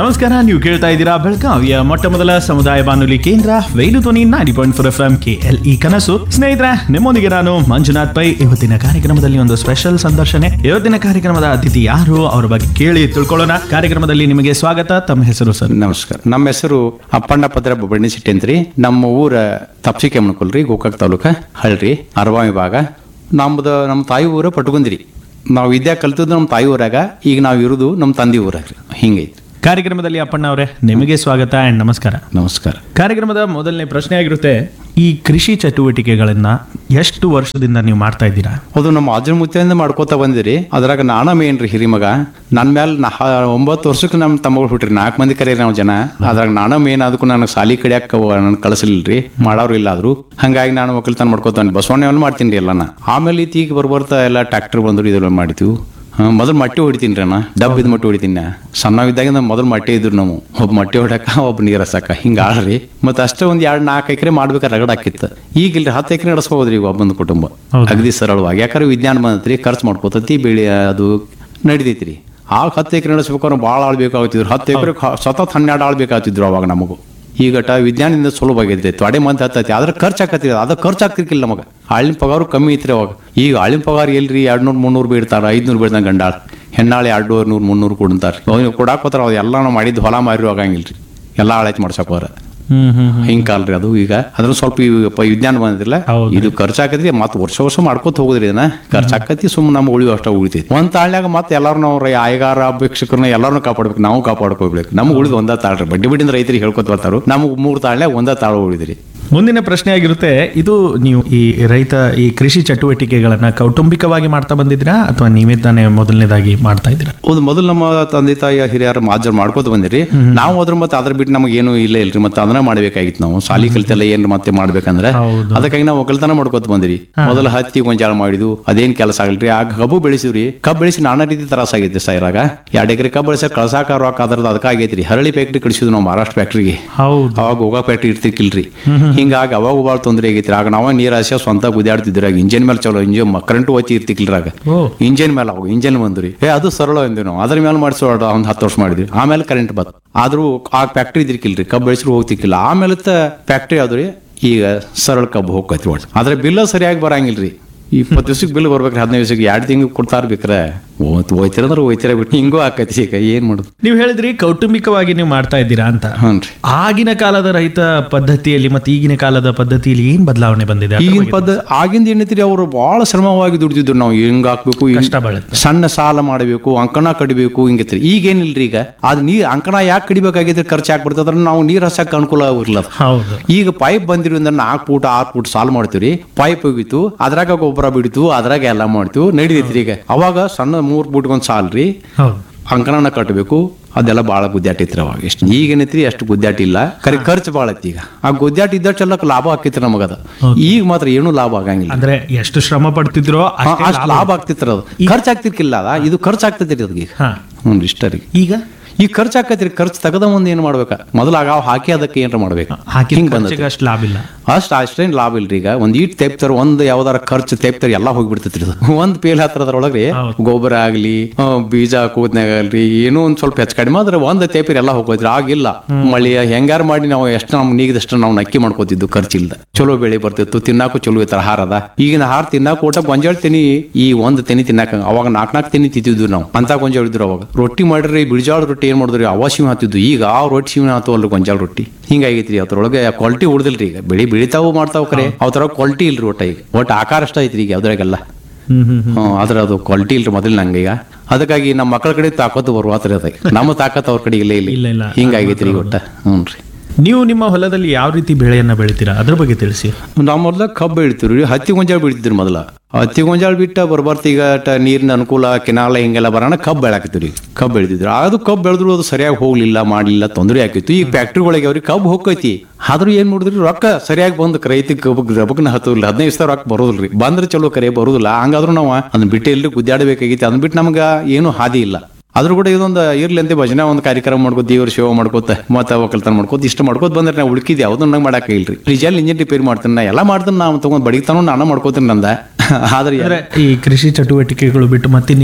ನಮಸ್ಕಾರ ನೀವು ಕೇಳ್ತಾ ಇದ್ದೀರಾ ಬೆಳಗಾವಿಯ ಮೊಟ್ಟ ಮೊದಲ ಸಮುದಾಯ ಬಾನುಲಿ ಕೇಂದ್ರ ವೇಲು ಧ್ವನಿ ninety point four F M K L E ಕನಸು ಸ್ನೇಹಿತರೆ ನಿಮ್ಮೊಂದಿಗೆ ನಾನು ಮಂಜುನಾಥ್ ಪೈ ಇವತ್ತಿನ ಕಾರ್ಯಕ್ರಮದಲ್ಲಿ ಒಂದು ಸ್ಪೆಷಲ್ ಸಂದರ್ಶನೆ ಇವತ್ತಿನ ಕಾರ್ಯಕ್ರಮದ ಅತಿಥಿ ಯಾರು ಅವರ ಬಗ್ಗೆ ಕೇಳಿ ತಿಳ್ಕೊಳ್ಳೋಣ ಕಾರ್ಯಕ್ರಮದಲ್ಲಿ ನಿಮಗೆ ಸ್ವಾಗತ ತಮ್ಮ ಹೆಸರು ಸರ್ ನಮಸ್ಕಾರ ನಮ್ಮ ಹೆಸರು ಅಪ್ಪಣ್ಣ ಪದ್ರ ಬೊಬ್ಬಣ್ಣಿ ಸಿಟ್ಟಿ ಅಂತ್ರಿ ನಮ್ಮ ಊರ ತಪ್ಸಿ ಕೆಮ್ಮನಕೊಲ್ರಿ ಗೋಕಾಕ್ ತಾಲೂಕ ಹಳ್ರಿ ಅರವಾ ವಿಭಾಗ ನಮ್ದು ನಮ್ಮ ತಾಯಿ ಊರ ಪಟ್ಕೊಂದ್ರಿ ನಾವು ವಿದ್ಯಾ ಕಲ್ತದ್ದು ನಮ್ಮ ತಾಯಿ ಊರಾಗ ಈಗ ನಾವು ಇರೋದು ನಮ್ಮ ತಂದೆ ಊರಾಗ ಹಿಂಗೈತಿ ಕಾರ್ಯಕ್ರಮದಲ್ಲಿ ಅಪ್ಪಣ್ಣ ಅವರೇ ನಿಮಗೆ ಸ್ವಾಗತ ಅಂಡ್ ನಮಸ್ಕಾರ ನಮಸ್ಕಾರ ಕಾರ್ಯಕ್ರಮದ ಮೊದಲನೇ ಪ್ರಶ್ನೆ ಆಗಿರುತ್ತೆ ಈ ಕೃಷಿ ಚಟುವಟಿಕೆಗಳನ್ನ ಎಷ್ಟು ವರ್ಷದಿಂದ ನೀವು ಮಾಡ್ತಾ ಇದ್ದೀರಾ ಅದು ನಮ್ಮ ಅಜ್ಜನ ಮುತ್ತಿಯಿಂದ ಮಾಡ್ಕೋತಾ ಬಂದಿರಿ ಅದ್ರಾಗ ನಾನ ಮೇನ್ ರೀ ಹಿರಿಮಗ ನನ್ನ ಮೇಲೆ ನಾ ಒಂಬತ್ತು ವರ್ಷಕ್ಕೆ ನಮ್ಮ ತಮ್ಮಗಳು ಹುಟ್ರಿ ನಾಲ್ಕು ಮಂದಿ ಕರೀರಿ ನಾವು ಜನ ಅದ್ರಾಗ ನಾನ ಮೇನ್ ಅದಕ್ಕೂ ನನಗೆ ಸಾಲಿ ಕಡಿಯಾಕ ನನ್ ಕಳಿಸಲಿಲ್ರಿ ಮಾಡೋರು ಇಲ್ಲ ಆದ್ರು ಹಂಗಾಗಿ ನಾನು ಒಕ್ಕಲ್ತನ ಮಾಡ್ಕೋತಾನೆ ಬಸವಣ್ಣವನ್ನ ಮಾಡ್ತೀನಿ ರೀ ಎಲ್ಲನ ಆಮೇಲೆ ಈತ ಈಗ ಬರ್ಬರ್ತಾ ಎಲ್ಲ ಟ್ರ್ಯಾಕ್ಟರ್ ಬಂದ್ರು ಇದೆಲ್ಲ ಮಾಡಿದ್ವು ಹಾ, ಮೊದಲು ಮಟ್ಟಿ ಹೊಡಿತೀನಿ ರೀ ನಾ ಡಬ್ ಇದು ಮಟ್ಟಿ ಹೊಡಿತೀನಿ ನಾ ಸಣ್ಣವಿದ್ದಾಗ ನಮ್ಮ ಮೊದಲು ಮಟ್ಟಿ ಇದ್ರು ನಾವು ಒಬ್ಬ ಮಟ್ಟಿ ಹೊಡಕ ಒಬ್ಬ ನೀರು ಹಸಕ ಹಿಂಗೆ ಆಡ್ರಿ ಮತ್ತೆ ಅಷ್ಟೇ ಒಂದು ಎರಡು ನಾಲ್ಕು ಎಕರೆ ಮಾಡ್ಬೇಕಾರೆ ರಗಡ ಹಾಕಿತ್ತು ಈಗ ಇಲ್ರಿ ಹತ್ತು ಎಕರೆ ನಡೆಸ್ಬೋದ್ರಿ ಈಗ ಒಬ್ಬಂದು ಕುಟುಂಬ ಹೌದು. ಅಗದಿ ಸರಳವಾಗಿ ಯಾಕಂದ್ರೆ ವಿಜ್ಞಾನ ಬಂದತ್ರಿ ಖರ್ಚು ಮಾಡ್ಕೋತತಿ ಬೆಳೆ ಅದು ನಡಿತೈತ್ರಿ ಆಗ ಹತ್ತು ಎಕರೆ ನಡೆಸ್ಬೇಕಾದ್ರೆ ಭಾಳ ಆಳ್ ಬೇಕಾಗ್ತಿದ್ರು ಹತ್ತು ಎಕರೆ ಸತತ್ ಹನ್ನೆರಡು ಆಳ್ ಬೇಕಾಗ್ತಿದ್ರು ಅವಾಗ ನಮಗೂ ಈಗಟ ವಿಜ್ಞಾನದಿಂದ ಸುಲಭ ಆಗೈತೆ ತೊಡೆ ಮಂದಿ ಹತ್ತೈತಿ ಆದ್ರೆ ಖರ್ಚು ಆಕತಿ ಅದ ಖರ್ಚು ಆಗ್ತಿರ್ಕಿಲ್ಲ ನಮಗೆ ಆಳಿನ ಪಗಾರು ಕಮ್ಮಿ ಐತ್ರಿ ಅವಾಗ ಈಗ ಆಳಿನ ಪಗಾರ ಎಲ್ರಿ ಎರಡ್ ನೂರು ಮುನ್ನೂರು ಬೀಳ್ತಾರ ಐದ್ನೂರು ಬೀಳ್ತಾರ ಗಂಡಾಳ ಹೆಣ್ಣಾಳೆ ಎರಡು ನೂರು ಮುನ್ನೂರು ಕೊಡ್ತಾರ ಅವ್ನಿಗೆ ಕೊಡಾಕ್ ಹೋತಾರ ಅವ್ ಎಲ್ಲ ನಾವು ಮಾಡಿದ್ದು ಹೊಲ ಮಾರಿ ಆಗಂಗಿಲ್ರಿ ಎಲ್ಲ ಆಳೈತಿ ಮಾಡ್ಸಕ್ ಹೋರ ಹ್ಮ್ ಹ್ಮ್ ಹಿಂಗ್ ಕಾಲ್ರಿ ಅದು ಈಗ ಅದ್ರ ಸ್ವಲ್ಪ ಈಗ ಪ- ವಿಜ್ಞಾನ ಬಂದಿಲ್ಲ ಹೌದ್ರಿ. ಇದು ಖರ್ಚಾಕತಿ ಮತ್ತೆ ವರ್ಷ ವರ್ಷ ಮಾಡ್ಕೋತ ಹೋಗುದ್ರಿ ಇದನ್ನ ಖರ್ಚಾಕತಿ ಸುಮ್ಮನೆ ನಮ್ಗೆ ಉಳಿಯೋ ಅಷ್ಟ ಉಳಿತೈತಿ ಒಂದ್ ತಾಳ್ನ್ಯಾಗ ಮತ್ತೆ ಎಲ್ಲಾರು ನಾವು ರೈ ಆಯಗಾರ ಅಪೇಕ್ಷಕರನ್ನ ಎಲ್ಲಾರನ್ನೂ ಕಾಪಾಡ್ಬೇಕು ನಾವು ಕಾಪಾಡ್ಕೋಬೇಕು ನಮ್ಗೆ ಉಳಿದು ಒಂದ ತಾಳ್ರಿ ಬಡ್ಡಿ ಬಡ್ಡಿಂದ ರೈತರಿಗೆ ಹೇಳ್ಕೊತ ಬರ್ತಾರು ನಮ್ಗೆ ಮೂರ್ ತಾಳ್ನ್ಯಾಗ ಒಂದ ತಾಳು ಉಳಿದ್ರಿ ಮುಂದಿನ ಪ್ರಶ್ನೆ ಆಗಿರುತ್ತೆ ಇದು ನೀವು ಈ ರೈತ ಈ ಕೃಷಿ ಚಟುವಟಿಕೆಗಳನ್ನ ಕೌಟುಂಬಿಕವಾಗಿ ಮಾಡ್ತಾ ಬಂದಿದ್ದೀರಾ ಅಥವಾ ನೀವೇ ತಾನೇ ಮೊದಲನೇದಾಗಿ ಮಾಡ್ತಾ ಇದ್ದೀರಾ ಹೌದು ಮೊದಲು ನಮ್ಮ ತಂದೆ ತಾಯಿ ಹಿರಿಯರ ಮಾಜರ್ ಮಾಡ್ಕೋತ ಬಂದಿರಿ ನಾವು ಅದ್ರ ಮತ್ತೆ ಅದ್ರ ಬಿಟ್ಟು ನಮಗೆ ಏನು ಇಲ್ಲ ಇಲ್ರಿ ಮತ್ತೆ ಅದನ್ನ ಮಾಡ್ಬೇಕಾಗಿತ್ತು ನಾವು ಸಾಲಿ ಕಲಿತೆಲ್ಲ ಏನ್ ಮತ್ತೆ ಮಾಡ್ಬೇಕಂದ್ರೆ ಹೌದು. ಅದಕ್ಕಾಗಿ ನಾವು ಒಕ್ಕಲ್ತನ ಮಾಡ್ಕೋತ ಬಂದಿರಿ ಮೊದಲು ಹತ್ತಿ ಗೊಂಜಾಳ ಮಾಡಿದ್ವು ಅದೇನ್ ಕೆಲಸ ಆಗಲ್ರಿ ಆಗ ಕಬ್ಬು ಬೆಳೆಸಿವ್ರಿ ಕಬ್ಬು ಬೆಳೆಸಿ ನಾನಾ ರೀತಿ ತ್ರಾಸ ಆಗೈತಿ ಸೈರಾಗ ಎರಡ್ ಎಕರೆ ಕಬ್ಬು ಬೆಳೆಸ ಕಳ್ಸಾಕ ರೊಕ್ಕ ಅದ್ರದ್ದು ಅದಕ್ಕೆ ಆಗೈತ್ರಿ ಹರಳಿ ಫ್ಯಾಕ್ಟ್ರಿ ಕಳಿಸಿದ್ವು ನಾವು ಮಹಾರಾಷ್ಟ್ರ ಫ್ಯಾಕ್ಟ್ರಿಗೆ ಹೌದು ಅವಾಗ ಹೋಗೋ ಫ್ಯಾಕ್ಟ್ರಿ ಇರ್ತಿರ್ಕಿಲ್ರಿ ಹಿಂಗಾಗಿ ಅವಾಗ ಭಾಳ ತೊಂದರೆ ಆಗೈತ್ರಿ ಆಗ ನಾವ ನೀರ್ ಆಸೆ ಸ್ವಂತ ಗುದ್ದಾಡ್ತಿದ್ರಿ ಆಗ ಇಂಜಿನ್ ಮೇಲೆ ಚಲೋ ಇಂಜಿನ್ ಕರೆಂಟ್ ಒತ್ತಿ ಇರ್ತಿರ್ಕಿಲ್ರಿ ಆಗ ಓ ಇಂಜಿನ್ ಮೇಲೆ ಅವಾಗ ಇಂಜಿನ್ ಬಂದ್ರಿ ಏ ಅದು ಸರಳ ಅಂದ್ವಿ ನಾವು ಅದ್ರ ಮೇಲೆ ಮಾಡಿಸೋಣ ಒಂದ್ ಹತ್ತು ವರ್ಷ ಮಾಡಿದ್ವಿ ಆಮೇಲೆ ಕರೆಂಟ್ ಬಂತು ಆದ್ರೂ ಆ ಫ್ಯಾಕ್ಟ್ರಿ ಇದ್ರಿಕಿಲ್ರಿ ಕಬ್ಬು ಬೆಳೆಸ್ರು ಹೋಗ್ತಿಕ್ಕಿಲ್ಲ ಆಮೇಲೆ ಫ್ಯಾಕ್ಟ್ರಿ ಆದ್ರಿ ಈಗ ಸರಳ ಕಬ್ಬು ಹೋಗ್ತೈತಿ ಒಟ್ಟು ಆದ್ರೆ ಬಿಲ್ಲ ಸರಿಯಾಗಿ ಬರಂಗಿಲ್ರಿ ಇಪ್ಪತ್ತು ದಿವ್ಸಕ್ಕೆ ಬಿಲ್ ಬರ್ಬೇಕ್ರಿ ಹದಿನೈದು ದಿವ್ಸಕ್ಕೆ ಎರಡು ತಿಂಗಳು ಕೊಡ್ತಾರ ಬೇಕ್ರೆ ಓತ್ ಹೋಯ್ತಿರಂದ್ರೆ ಹೋಯ್ತಿರ ಬಿಟ್ಟು ಹಿಂಗೂ ಆಕೈತಿ ಈಗ ಏನ್ ಮಾಡುದು ನೀವು ಹೇಳಿದ್ರಿ ಕೌಟುಂಬಿಕವಾಗಿ ನೀವು ಮಾಡ್ತಾ ಇದ್ದೀರಾ ಅಂತ ಹ್ಞೂನ್ರಿ ಆಗಿನ ಕಾಲದ ರೈತ ಪದ್ಧತಿಯಲ್ಲಿ ಮತ್ತೆ ಈಗಿನ ಕಾಲದ ಪದ್ಧತಿಯಲ್ಲಿ ಏನ್ ಬದಲಾವಣೆ ಬಂದಿದೆ ಅದ್ರ ಈಗಿನ ಬಗ್ಗೆ ಪದ್ಧ ಆಗಿಂದ ಏನೈತ್ರಿ ಅವರು ಬಹಳ ಶ್ರಮವಾಗಿ ದುಡಿದಿದ್ರು ನಾವು ಹಿಂಗ್ ಹಾಕ್ಬೇಕು ಹಿಂಗ್ ಕಷ್ಟ ಬೀಳುತ್ತೆ. ಸಣ್ಣ ಸಾಲ ಮಾಡಬೇಕು ಅಂಕಣ ಕಡಿಬೇಕು ಹಿಂಗೈತ್ರಿ ಈಗ ಏನಿಲ್ರಿ ಈಗ ಅದ್ ನೀರ್ ಅಂಕಣ ಯಾಕೆ ಕಡಿಬೇಕಾಗಿದ್ರೆ ಖರ್ಚು ಯಾಕೆ ಬಿಡ್ತದ್ರ ನಾವು ನೀರ್ ಹಸಕ್ ಅನುಕೂಲ ಆಗಿರ್ಲ ಹೌದು ಈಗ ಪೈಪ್ ಬಂದಿರೋದ್ರಿಂದ ನಾಲ್ಕು ಫೂಟ್ ಆರು ಫೂಟ್ ಸಾಲ್ ಮಾಡ್ತೀವ್ರಿ ಪೈಪ್ ಹೋಗಿತ್ತು ಅದ್ರಾಗ ಗೊಬ್ಬರ ಬಿಡಿತು ಅದ್ರಾಗ ಎಲ್ಲ ಮಾಡ್ತೀವಿ ನಡಿತೈತ್ರಿ ಈಗ ಅವಾಗ ಸಣ್ಣ ಮೂರ್ ಫೂಟ್ ಒಂದ್ ಸಾಲ್ ರೀ ಹೌದು ಅಂಕಣನ ಕಟ್ಟಬೇಕು ಅದೆಲ್ಲ ಭಾಳ ಗುದ್ದಾಟ ಇತ್ತು ಅವಾಗ ಎಷ್ಟು ಈಗ ಏನೈತ್ರಿ ಅಷ್ಟು ಗುದ್ದಾಟ ಇಲ್ಲ ಕರೆ ಖರ್ಚು ಭಾಳ ಐತಿ ಈಗ ಆ ಗುದ್ದಾಟ ಇದ್ದಷ್ಟೆಲ್ಲ ಲಾಭ ಆಕೈತ್ರಿ ನಮಗದ ಈಗ ಮಾತ್ರ ಏನೂ ಲಾಭ ಆಗಂಗಿಲ್ಲ ಅಂದ್ರೆ ಎಷ್ಟು ಶ್ರಮ ಪಡ್ತಿದ್ರೋ ಹಾ, ಅಷ್ಟೇ ಅಷ್ಟ್ ಲಾಭ ಆಗ್ತಿತ್ರ ಅದು ಖರ್ಚು ಆಗ್ತಿರ್ಕಿಲ್ಲ ಅದ ಇದು ಖರ್ಚು ಆಗ್ತೈತಿ ಅದಕ್ಕೆ ಈಗ ಹಾ ಹ್ಞೂ ಇಷ್ಟರಿಗೆ ಈಗ ಈಗ ಖರ್ಚು ಆಕೈತ್ರಿ ಖರ್ಚು ತೆಗದ ಮುಂದೆ ಏನು ಮಾಡ್ಬೇಕ ಮೊದಲು ಆಗ ಹಾಕಿ ಅದಕ್ಕೆ ಏನಾರ ಮಾಡ್ಬೇಕು ಹಾಕಿ ಹಿಂಗ್ ಬಂದೈತಿ ಅಷ್ಟು ಲಾಭ ಇಲ್ಲ ಅಷ್ಟು ಅಷ್ಟೇನು ಲಾಭ ಇಲ್ರಿ ಈಗ ಒಂದ್ ಈಟ್ ತೆಪ್ತಾರ ಒಂದ್ ಯಾವ್ದಾರ ಖರ್ಚು ತೆಪ್ತಾರ ಎಲ್ಲ ಹೋಗ್ಬಿಡ್ತೈತ್ರಿ ಇದು ಒಂದ್ ಪೇಲ್ ಹತ್ರದ್ರೊಳಗ್ರಿ ಹೌದು. ಗೊಬ್ಬರ ಆಗ್ಲಿ ಆ, ಬೀಜ ಹಾಕೋದ್ನಾಗ ಆಗ್ಲಿ ಏನೋ ಒಂದ್ ಸ್ವಲ್ಪ ಹೆಚ್ಚು ಕಡಿಮೆ ಆದ್ರೆ ಒಂದ್ ತೇಪಿರಿ ಎಲ್ಲ ಹೋಗೋದ್ರಿ ಆಗಿಲ್ಲ ಮಳಿ ಹೆಂಗಾರ ಮಾಡಿ ನಾವು ಎಷ್ಟು ನಮ್ ನೀಗದಷ್ಟು ನಾವು ನಕ್ಕಿ ಮಾಡ್ಕೋತಿದ್ದು ಖರ್ಚಿಲ್ದ ಚಲೋ ಬೆಳೆ ಬರ್ತಿತ್ತು ತಿನ್ನಾಕು ಚಲೋ ಇತ್ತು ಆಹಾರ ಅದ ಈಗಿನ ಆಹಾರ ತಿನ್ನಾಕ ಊಟ ಗೊಂಜಾಳ ತಿನಿ ಈ ಒಂದ್ ತೆನಿ ತಿನ್ನಾಕ ಅವಾಗ ನಾಲ್ಕ್ ನಾಲ್ಕು ತೆನಿ ತಿಂತಿದ್ವಿ ನಾವು ಅಂತ ಗೊಂಜಾಳ ಇದ್ರು ಅವಾಗ ರೊಟ್ಟಿ ಮಾಡಿರಿ ಬಿಳಿಜಾಳ ರೊಟ್ಟಿ ಏನ್ ಮಾಡಿದ್ರಿ ಅವ ಶಿವ ಹಾತಿದ್ದು ಈಗ ಆ ರೊಟ್ಟಿ ಶಿವ ಹಾತು ಅಲ್ರಿ ಗೊಂಜಾಳ ರೊಟ್ಟಿ ಹಿಂಗಾಗೈತ್ರಿ ಅದ್ರೊಳಗೆ ಕ್ವಾಲಿಟಿ ಉಳ್ದಿಲ್ರಿ ಈಗ ಬೆಳಿ ಬೆಳಿತಾವು ಮಾಡ್ತಾವ ಕರೆ ಅವ್ ತರ ಕ್ವಾಲಿಟಿ ಇಲ್ರಿ ಒಟ್ಟ ಈಗ ಒಟ್ಟು ಆಕಾರ ಅಷ್ಟ ಐತ್ರಿ ಈಗ ಯಾವ್ದ್ರಾಗೆಲ್ಲ ಹ್ಮ್ ಹ್ಮ್ ಹ್ಮ್. ಹ್ಮ್ ಆದ್ರೆ ಅದು ಕ್ವಾಲಿಟಿ ಇಲ್ರಿ ಮೊದಲು ನಂಗೆ ಈಗ ಅದಕ್ಕಾಗಿ ನಮ್ಮ ಮಕ್ಕಳ ಕಡೆ ತಾಕತ್ತು ಬರುವಾತ್ರಿ ಅದಕ್ಕೆ ನಮ್ಮ ತಾಕತ್ ಅವ್ರ ಕಡೆ ಇಲ್ಲೇ ಇಲ್ಲ, ಇಲ್ಲ ಇಲ್ಲ. ಹಿಂಗಾಗೈತ್ರಿ ಈಗ ಒಟ್ಟ ಹ್ಞೂ ರೀ ನೀವು ನಿಮ್ಮ ಹೊಲದಲ್ಲಿ ಯಾವ ರೀತಿ ಬೆಳೆಯನ್ನ ಬೆಳಿತೀರಾ ಅದ್ರ ಬಗ್ಗೆ ತಿಳಿಸಿ ನಾವು ಮೊದಲ ಕಬ್ಬು ಬೆಳಿತೀವ್ರಿ ಹತ್ತಿ ಗೊಂಜಾಳ ಬೆಳಿತಿದ್ರಿ ಮೊದಲ ಹತ್ತಿ ಗೊಂಜಾಳ ಬಿಟ್ಟ ಬರ್ಬರ್ತ ಈಗ ಟ- ನೀರಿನ ಅನುಕೂಲ ಕೆನಾಲ ಹಿಂಗೆಲ್ಲ ಬರೋಣ ಕಬ್ಬು ಬೆಳಾಕತ್ತೀವ್ರಿ ಕಬ್ಬು ಬೆಳಿತಿದ್ರು ಅದು ಕಬ್ಬು ಬೆಳೆದ್ರು ಅದು ಸರಿಯಾಗಿ ಹೋಗ್ಲಿಲ್ಲ ಮಾಡ್ಲಿಲ್ಲ ತೊಂದರೆ ಆಕಿತ್ತು ಈಗ ಫ್ಯಾಕ್ಟ್ರಿಗಳಿಗೆ ಅವ್ರಿಗೆ ಕಬ್ಬು ಹೋಗೈತಿ ಆದ್ರೂ ಏನ್ ಮಾಡಿದ್ರಿ ರೊಕ್ಕ ಸರಿಯಾಗಿ ಬಂದು ರೈತ ಕಬ್ಬು ರಬಕ್ನ ಹತ್ತೋದಿಲ್ಲ ಹದಿನೈದು ಸಾವಿರ ರೊಕ್ಕ ಬರೋದಿಲ್ರಿ ಬಂದ್ರೆ ಚಲೋ ಕರೆ ಬರೋದಿಲ್ಲ ಹಂಗಾದ್ರೂ ನಾವು ಅದನ್ನ ಬಿಟ್ಟು ಎಲ್ರಿ ಗುದ್ದಾಡಬೇಕಾಗಿತ್ತು ಅದನ್ನ ಬಿಟ್ಟು ನಮ್ಗೆ ಏನು ಹಾದಿ ಇಲ್ಲ ಅದ್ರ ಕೂಡ ಇದೊಂದು ಇರ್ಲಿ ಅಂತ ಭಜನೆ ಒಂದು ಕಾರ್ಯಕ್ರಮ ಮಾಡ್ಕೋತ ದೇವ್ರ ಸೇವೆ ಮಾಡ್ಕೋತ ಮತ್ತೆ ಒಕ್ಕಲ್ತನ ಮಾಡ್ಕೋತ ಇಷ್ಟ ಮಾಡ್ಕೋತ ಬಂದ್ರೆ ನಾವು ಉಳ್ಕಿದ್ ಯಾವ್ದು ನಂಗೆ ಮಾಡಕ್ ಇಲ್ರಿ ರಿಜಲ್ ಇಂಜಿನ್ ರಿಪೇರ್ ಮಾಡ್ತೀನಿ ನಾ ಎಲ್ಲ ಮಾಡ್ತೀನಿ ನಾವು ತಗೊಂಡ್ ಬಡಿತಾನು ನಾನು ಮಾಡ್ಕೋತೀನಿ ನಂದ ಆದ್ರೆ ಅಂದ್ರೆ ಈ ಕೃಷಿ ಚಟುವಟಿಕೆಗಳು ಬಿಟ್ಟು ಮತ್ತಿನ್ನೇನೇನ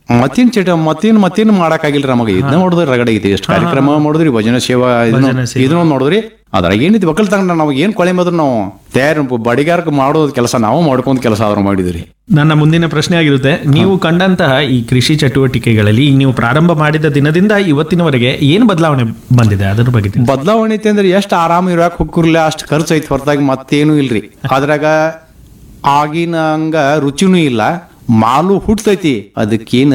ಮತ್ತಿನ ಚಟ ಮತ್ತಿನ ಮತ್ತಿನ ಮಾಡಕ್ಕಾಗಿಲ್ರಿ ನಮಗೆ ಇದನ್ನ ನೋಡಿದ್ರೆ ರಗಡ ಐತಿ ಎಷ್ಟು ಕಾರ್ಯಕ್ರಮ ಮಾಡಿದ್ರಿ ಭಜನೆ ಸೇವಾ ಭಜನೆ ಸೇವಾ. ಇದನ್ನ ನೋಡಿದ್ರಿ ಅದ್ರಾಗ ಏನೈತಿ ಒಕ್ಕಲ್ತನ ನಾವು ಏನ್ ಕೊಳೆ ಮೊದಲು ನಾವು ತಯಾರು ಬಡಿಗಾರಕ್ಕೆ ಮಾಡೋದ್ ಕೆಲಸ ನಾವು ಮಾಡ್ಕೊಂಡ್ ಕೆಲಸ ಆದ್ರೂ ಮಾಡಿದ್ರಿ ನನ್ನ ಮುಂದಿನ ಪ್ರಶ್ನೆ ಆಗಿರುತ್ತೆ ನೀವು ಕಂಡಂತಹ ಈ ಕೃಷಿ ಚಟುವಟಿಕೆಗಳಲ್ಲಿ ಈಗ ನೀವು ಪ್ರಾರಂಭ ಮಾಡಿದ ದಿನದಿಂದ ಇವತ್ತಿನವರೆಗೆ ಏನು ಬದಲಾವಣೆ ಬಂದಿದೆ ಅದರ ಬಗ್ಗೆ ತಿಳಿಸಿ. ಬದಲಾವಣೆ ಐತಿ ಅಂದ್ರೆ ಎಷ್ಟು ಆರಾಮ ಇರಾಕ್ ಹೋಗಿರ್ಲಿಲ್ಲ ಅಷ್ಟು ಖರ್ಚು ಐತಿ ಹೊರತಾಗಿ ಮತ್ತೇನು ಇಲ್ರಿ ಅದ್ರಾಗ ಆಗಿನ ಹಂಗ ರುಚಿನೂ ಇಲ್ಲ ಮಾಲು ಹುಟ್ಟತೈತಿ ಅದಕ್ಕೇನು